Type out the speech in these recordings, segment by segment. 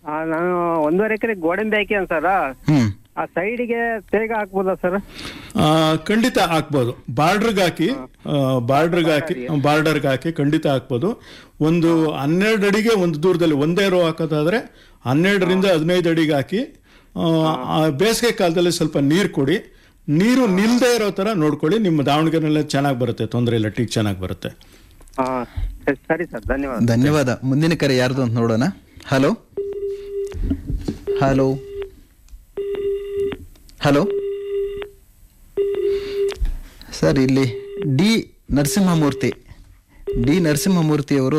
ಆ, ನಾನು ಒಂದೂವರೆ ಎಕರೆ ಗೋಡಂಬಿ ಹಾಕ್ಯಾನ ಸರ್ ಹ್ಮ್ ಆ ಸೈಡಿಗೆ ತೇಗ ಹಾಕ್ಬೋದಾ ಸರ್ ಆ, ಖಂಡಿತ ಹಾಕ್ಬೋದು ಬಾರ್ಡ್ರಿಗೆ ಹಾಕಿ ಬಾರ್ಡ್ರಿಗೆ ಹಾಕಿ ಬಾರ್ಡರ್ಗೆ ಹಾಕಿ ಖಂಡಿತ ಹಾಕ್ಬೋದು ಒಂದು ಹನ್ನೆರಡು ಅಡಿಗೆ ಒಂದು ದೂರದಲ್ಲಿ ಒಂದೇ ರೋ ಹಾಕೋದಾದ್ರೆ ಹನ್ನೆರಡರಿಂದ ಹದಿನೈದು ಅಡಿಗೆ ಹಾಕಿ ಆ, ಆ ಬೇಸಿಗೆ ಕಾಲದಲ್ಲಿ ಸ್ವಲ್ಪ ನೀರು ಕೊಡಿ ನೀರು ನಿಲ್ದೇ ಇರೋ ಥರ ನೋಡ್ಕೊಳ್ಳಿ ನಿಮ್ಮ ದಾವಣಗೆರೆಲ್ಲ ಚೆನ್ನಾಗಿ ಬರುತ್ತೆ ತೊಂದರೆ ಇಲ್ಲ ಟೀಕ್ ಚೆನ್ನಾಗಿ ಬರುತ್ತೆ ಹಾ ಸರಿ- ಸರಿ ಸರ್ ಧನ್ಯವಾದ ಧನ್ಯವಾದ ಮುಂದಿನ ಕರೆ ಯಾರ್ದು ಅಂತ ನೋಡೋಣ ಹಲೋ ಹಲೋ ಹಲೋ ಸರ್ ಇಲ್ಲಿ ಡಿ ನರಸಿಂಹಮೂರ್ತಿ ಡಿ ನರಸಿಂಹಮೂರ್ತಿಯವರು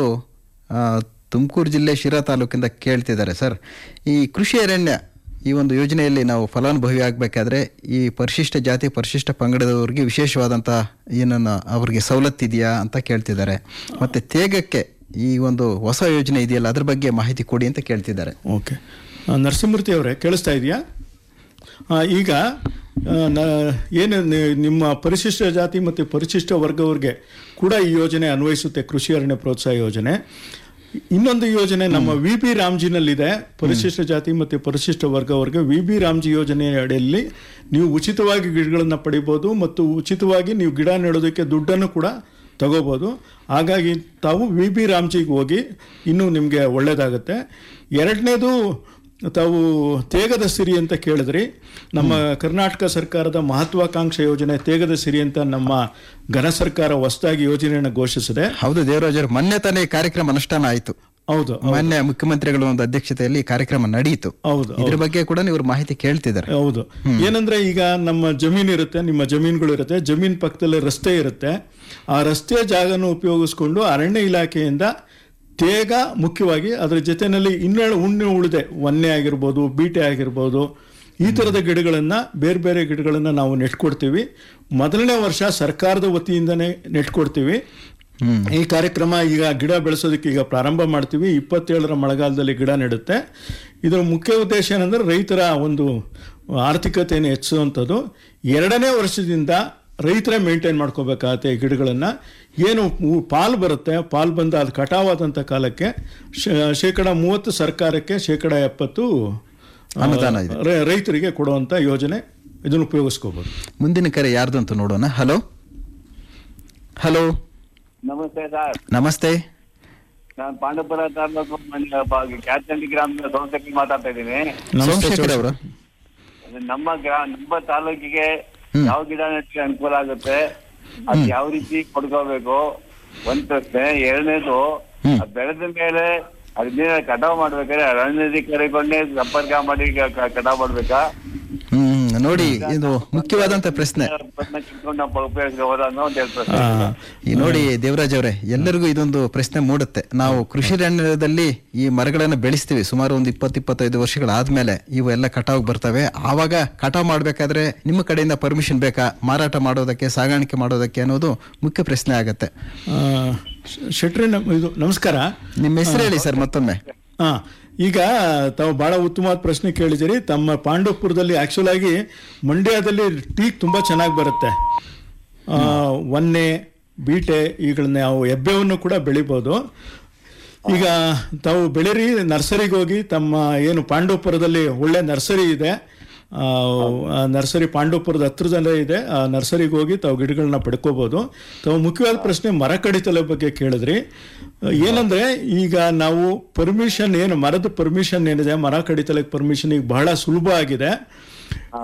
ತುಮಕೂರು ಜಿಲ್ಲೆ ಶಿರಾ ತಾಲೂಕಿಂದ ಕೇಳ್ತಿದ್ದಾರೆ ಸರ್ ಈ ಕೃಷಿ ಅರಣ್ಯ ಈ ಒಂದು ಯೋಜನೆಯಲ್ಲಿ ನಾವು ಫಲಾನುಭವಿ ಆಗಬೇಕಾದ್ರೆ ಈ ಪರಿಶಿಷ್ಟ ಜಾತಿ ಪರಿಶಿಷ್ಟ ಪಂಗಡದವರಿಗೆ ವಿಶೇಷವಾದಂಥ ಏನನ್ನ ಅವರಿಗೆ ಸವಲತ್ತಿದೆಯಾ ಅಂತ ಕೇಳ್ತಿದ್ದಾರೆ ಮತ್ತೆ ತೇಗಕ್ಕೆ ಈ ಒಂದು ಹೊಸ ಯೋಜನೆ ಇದೆಯಲ್ಲ ಅದ್ರ ಬಗ್ಗೆ ಮಾಹಿತಿ ಕೊಡಿ ಅಂತ ಕೇಳ್ತಿದ್ದಾರೆ ಓಕೆ ಆ, ನರಸಿಂಹಮೂರ್ತಿ ಅವರೇ ಕೇಳಿಸ್ತಾ ಇದೆಯಾ ಆ, ಈಗ ಆ, ನ- ಏನು ನಿ- ನಿಮ್ಮ ಪರಿಶಿಷ್ಟ ಜಾತಿ ಮತ್ತು ಪರಿಶಿಷ್ಟ ವರ್ಗವ್ರಿಗೆ ಕೂಡ ಈ ಯೋಜನೆ ಅನ್ವಯಿಸುತ್ತೆ ಕೃಷಿ ಅರಣ್ಯ ಪ್ರೋತ್ಸಾಹ ಯೋಜನೆ ಇನ್ನೊಂದು ಯೋಜನೆ ನಮ್ಮ ವಿ ಬಿ ರಾಮ್ಜಿನಲ್ಲಿದೆ ಪರಿಶಿಷ್ಟ ಜಾತಿ ಮತ್ತು ಪರಿಶಿಷ್ಟ ವರ್ಗವರ್ಗ ವಿ ಬಿ ರಾಮ್ಜಿ ಯೋಜನೆ ಅಡಿಯಲ್ಲಿ ನೀವು ಉಚಿತವಾಗಿ ಗಿಡಗಳನ್ನು ಪಡಿಬೋದು ಮತ್ತು ಉಚಿತವಾಗಿ ನೀವು ಗಿಡ ನೆಡೋದಕ್ಕೆ ದುಡ್ಡನ್ನು ಕೂಡ ತಗೋಬೋದು ಹಾಗಾಗಿ ತಾವು ವಿ ಬಿ ರಾಮ್ಜಿಗೆ ಹೋಗಿ ಇನ್ನೂ ನಿಮಗೆ ಒಳ್ಳೆಯದಾಗುತ್ತೆ ಎರಡನೇದು ತಾವು ತೇಗದ ಸಿರಿ ಅಂತ ಕೇಳಿದ್ರಿ ನಮ್ಮ ಕರ್ನಾಟಕ ಸರ್ಕಾರದ ಮಹತ್ವಾಕಾಂಕ್ಷೆ ಯೋಜನೆ ತೇಗದ ಸಿರಿ ಅಂತ ನಮ್ಮ ಘನ ಸರ್ಕಾರ ಹೊಸದಾಗಿ ಯೋಜನೆಯನ್ನು ಘೋಷಿಸಿದೆ ಹೌದು ದೇವರಾಜರು ಮೊನ್ನೆ ತಾನೇ ಈ ಕಾರ್ಯಕ್ರಮ ಅನುಷ್ಠಾನ ಆಯಿತು ಹೌದು ಮೊನ್ನೆ ಮುಖ್ಯಮಂತ್ರಿಗಳ ಒಂದು ಅಧ್ಯಕ್ಷತೆಯಲ್ಲಿ ಈ ಕಾರ್ಯಕ್ರಮ ನಡೆಯಿತು ಹೌದು ಇದ್ರ ಬಗ್ಗೆ ಕೂಡ ನೀವು ಮಾಹಿತಿ ಕೇಳ್ತಿದ್ದಾರೆ ಹೌದು ಏನಂದ್ರೆ ಈಗ ನಮ್ಮ ಜಮೀನು ಇರುತ್ತೆ ನಿಮ್ಮ ಜಮೀನುಗಳು ಇರುತ್ತೆ ಜಮೀನ್ ಪಕ್ಕದಲ್ಲಿ ರಸ್ತೆ ಇರುತ್ತೆ ಆ ರಸ್ತೆಯ ಜಾಗನ ಉಪಯೋಗಿಸ್ಕೊಂಡು ಅರಣ್ಯ ಇಲಾಖೆಯಿಂದ ತೇಗ ಮುಖ್ಯವಾಗಿ ಅದರ ಜೊತೆಯಲ್ಲಿ ಇನ್ನೆರಡು ಉಣ್ಣೆ ಉಳಿದೆ ವನ್ನೆ ಆಗಿರ್ಬೋದು ಬೀಟೆ ಆಗಿರ್ಬೋದು ಈ ಥರದ ಗಿಡಗಳನ್ನು ಬೇರೆ ಬೇರೆ ಗಿಡಗಳನ್ನು ನಾವು ನೆಟ್ಕೊಡ್ತೀವಿ ಮೊದಲನೇ ವರ್ಷ ಸರ್ಕಾರದ ವತಿಯಿಂದನೇ ನೆಟ್ಕೊಡ್ತೀವಿ ಈ ಕಾರ್ಯಕ್ರಮ ಈಗ ಗಿಡ ಬೆಳೆಸೋದಕ್ಕೆ ಈಗ ಪ್ರಾರಂಭ ಮಾಡ್ತೀವಿ ಇಪ್ಪತ್ತೇಳರ ಮಳೆಗಾಲದಲ್ಲಿ ಗಿಡ ನೆಡುತ್ತೆ ಇದರ ಮುಖ್ಯ ಉದ್ದೇಶ ಏನಂದ್ರೆ ರೈತರ ಒಂದು ಆರ್ಥಿಕತೆಯನ್ನು ಹೆಚ್ಚಿಸುವಂಥದ್ದು ಎರಡನೇ ವರ್ಷದಿಂದ ರೈತರೇ ಮೇಂಟೈನ್ ಮಾಡ್ಕೋಬೇಕಾಗತ್ತೆ ಈ ಗಿಡಗಳನ್ನು ಏನು ಹೂ- ಪಾಲು ಬರುತ್ತೆ ಪಾಲು ಬಂದ ಅದು ಕಟಾವಾದಂಥ ಕಾಲಕ್ಕೆ ಶ- ಶೇಕಡ ಮೂವತ್ತು ಸರ್ಕಾರಕ್ಕೆ ಶೇಕಡ ಎಪ್ಪತ್ತು ಆ, ಅನುದಾನ ಇದೆ. ರೈ- ರೈತರಿಗೆ ಕೊಡುವಂಥ ಯೋಜನೆ ಇದನ್ನು ಉಪಯೋಗಿಸ್ಕೋಬೋದು ಮುಂದಿನ ಕರೆ ಯಾರ್ದು ಅಂತ ನೋಡೋಣ ಹಲೋ ಹಲೋ ನಮಸ್ತೆ ಸರ್ ನಮಸ್ತೆ ನಾನು ಪಾಂಡವಪುರ ತಾಲೂಕು ಕ್ಯಾಚಂಡಿ ಗ್ರಾಮದ ಸೋಮಶೇಖರ್ ಮಾತಾಡ್ತಾ ಇದ್ದೀನಿ ಸೋಮಶೇಖರ್ ಅವರು ಅದು ನಮ್ಮ ಗ್ರಾ ನಮ್ಮ ತಾಲೂಕಿಗೆ ಯಾವ ಗಿಡ ನೆಟ್ಟಿಗೆ ಅನುಕೂಲ ಆಗುತ್ತೆ ಅದ್ ಯಾವ ರೀತಿ ಕೊಡ್ಕೋಬೇಕು ಒಂದ್ ಪ್ರಶ್ನೆ ಎರಡನೇದು ಅದ್ ಬೆಳೆದ ಮೇಲೆ ಅದನ್ನ ಕಟಾವ್ ಮಾಡ್ಬೇಕಾದ್ರೆ ಅರಣ್ಯಾಧಿಕಾರಿಗಳನ್ನೇ ಸಂಪರ್ಕ ಮಾಡಿ ಕ- ಕ- ಕಟಾವ್ ಮಾಡ್ಬೇಕಾ ಹ್ಮ್ ನೋಡಿ ಇದು ಮುಖ್ಯವಾದಂತ ಪ್ರಶ್ನೆ ಪ್ರಶ್ನೆ ಕಿತ್ಕೊಂಡು ನಾವು ಉಪಯೋಗಿಸಬಹುದಾ ಅನ್ನೋ ಒಂದು ಎರಡು ಪ್ರಶ್ನೆ ಆ, ಈ ನೋಡಿ ದೇವರಾಜ್ ಅವರೇ ಎಲ್ಲರಿಗೂ ಇದೊಂದು ಪ್ರಶ್ನೆ ಮೂಡುತ್ತೆ ನಾವು ಕೃಷಿ ಅರಣ್ಯದಲ್ಲಿ ಈ ಮರಗಳನ್ನು ಬೆಳೆಸ್ತೀವಿ ಸುಮಾರು ಒಂದು ಇಪ್ಪತ್ತು ಇಪ್ಪತ್ತೈದು ವರ್ಷಗಳಾದ್ಮೇಲೆ ಇವು ಎಲ್ಲ ಕಟಾವ್ ಬರ್ತವೆ ಆವಾಗ ಕಟಾವ್ ಮಾಡ್ಬೇಕಾದ್ರೆ ನಿಮ್ಮ ಕಡೆಯಿಂದ ಪರ್ಮಿಷನ್ ಬೇಕಾ ಮಾರಾಟ ಮಾಡೋದಕ್ಕೆ ಸಾಗಾಣಿಕೆ ಮಾಡೋದಕ್ಕೆ ಅನ್ನೋದು ಮುಖ್ಯ ಪ್ರಶ್ನೆ ಆಗತ್ತೆ ಆ, ಶ- ಶೆಟ್ರಿ ನಮ್- ಇದು ನಮಸ್ಕಾರ ನಿಮ್ಮ ಹೆಸರು ಹೇಳಿ ಸರ್ ಮತ್ತೊಮ್ಮೆ ಹಾ ಈಗ ತಾವು ಬಹಳ ಉತ್ತಮವಾದ ಪ್ರಶ್ನೆ ಕೇಳಿದಿರಿ ತಮ್ಮ ಪಾಂಡವಪುರದಲ್ಲಿ ಆಕ್ಚುಲ್ ಆಗಿ ಮಂಡ್ಯದಲ್ಲಿ ಟೀಕ್ ತುಂಬಾ ಚೆನ್ನಾಗಿ ಬರುತ್ತೆ ಆ, ವನ್ನೆ ಬೀಟೆ ಈಗಳನ್ನ ನಾವು ಎಬ್ಬೆವನ್ನು ಕೂಡ ಬೆಳಿಬೋದು ಈಗ ತಾವು ಬೆಳೀರಿ ನರ್ಸರಿಗೆ ಹೋಗಿ ತಮ್ಮ ಏನು ಪಾಂಡವಪುರದಲ್ಲಿ ಒಳ್ಳೆ ನರ್ಸರಿ ಇದೆ ಆ, ಆ ನರ್ಸರಿ ಪಾಂಡವಪುರದ ಹತ್ರದಲ್ಲೇ ಇದೆ ಆ ನರ್ಸರಿಗೆ ಹೋಗಿ ತಾವು ಗಿಡಗಳನ್ನ ಪಡ್ಕೋಬೋದು ತಾವು ಮುಖ್ಯವಾದ ಪ್ರಶ್ನೆ ಮರ ಕಡಿತಲ ಬಗ್ಗೆ ಕೇಳಿದ್ರಿ ಏನಂದ್ರೆ ಈಗ ನಾವು ಪರ್ಮಿಷನ್ ಏನು ಮರದ ಪರ್ಮಿಷನ್ ಏನಿದೆ ಮರ ಕಡಿತಲಕ್ಕೆ ಪರ್ಮಿಷನ್ ಈಗ ಬಹಳ ಸುಲಭ ಆಗಿದೆ ಆ,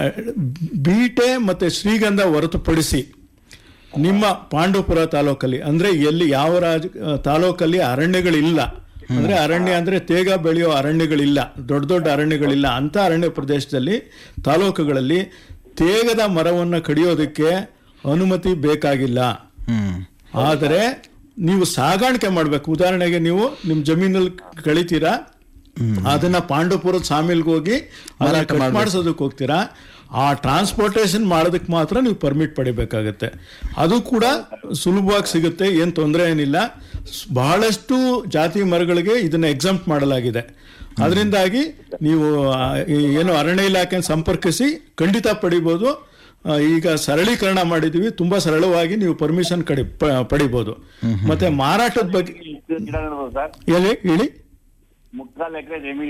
ಬೀಟೆ ಮತ್ತೆ ಶ್ರೀಗಂಧ ಹೊರತುಪಡಿಸಿ ನಿಮ್ಮ ಪಾಂಡವಪುರ ತಾಲೂಕಲ್ಲಿ ಅಂದ್ರೆ ಎಲ್ಲಿ ಯಾವ ರಾಜ ತಾಲೂಕಲ್ಲಿ ಅರಣ್ಯಗಳಿಲ್ಲ ಅಂದ್ರೆ ಅರಣ್ಯ ಅಂದ್ರೆ ತೇಗ ಬೆಳೆಯೋ ಅರಣ್ಯಗಳಿಲ್ಲ ದೊಡ್ಡ ದೊಡ್ಡ ಅರಣ್ಯಗಳಿಲ್ಲ ಅಂತ ಅರಣ್ಯ ಪ್ರದೇಶದಲ್ಲಿ ತಾಲೂಕುಗಳಲ್ಲಿ ತೇಗದ ಮರವನ್ನು ಕಡಿಯೋದಕ್ಕೆ ಅನುಮತಿ ಬೇಕಾಗಿಲ್ಲ ಹ್ಮ್ ಆದರೆ ನೀವು ಸಾಗಾಣಿಕೆ ಮಾಡಬೇಕು ಉದಾಹರಣೆಗೆ ನೀವು ನಿಮ್ಮ ಜಮೀನಲ್ಲಿ ಕಳಿತೀರಾ ಅದನ್ನ ಪಾಂಡವಪುರದ ಸಾಮಿಲ್ಗೆ ಹೋಗಿ ಅದನ್ನ ಮಾರಾಟ ಕಟ್ ಮಾಡ್ಬೇಕು. ಮಾಡಿಸೋದಕ್ಕೆ ಹೋಗ್ತೀರಾ ಆ ಟ್ರಾನ್ಸ್ಪೋರ್ಟೇಷನ್ ಮಾಡೋದಕ್ಕೆ ಮಾತ್ರ ನೀವು ಪರ್ಮಿಟ್ ಪಡಿಬೇಕಾಗತ್ತೆ ಅದು ಕೂಡ ಸುಲಭವಾಗಿ ಸಿಗುತ್ತೆ ಏನು ತೊಂದರೆ ಏನಿಲ್ಲ ಸ್- ಬಹಳಷ್ಟು ಜಾತಿ ಮರಗಳಿಗೆ ಇದನ್ನ ಎಕ್ಸಂಪ್ಟ್ ಮಾಡಲಾಗಿದೆ ಅದರಿಂದಾಗಿ ನೀವು ಆ, ಈ ಏನು ಅರಣ್ಯ ಇಲಾಖೆ ಸಂಪರ್ಕಿಸಿ ಖಂಡಿತ ಪಡಿಬೋದು ಆ, ಈಗ ಸರಳೀಕರಣ ಮಾಡಿದೀವಿ ತುಂಬಾ ಸರಳವಾಗಿ ನೀವು ಪರ್ಮಿಷನ್ ಕಡಿ ಪ- ಪಡಿಬೋದು ಮತ್ತೆ ಮಾರಾಟದ ಬಗ್ಗೆ ಗಿಡ ನೆಡ್ಬೋದು ಸರ್ ಹೇಳಿ ಹೇಳಿ ಮುಕ್ಕಾಲು ಎಕರೆ ಜಮೀನು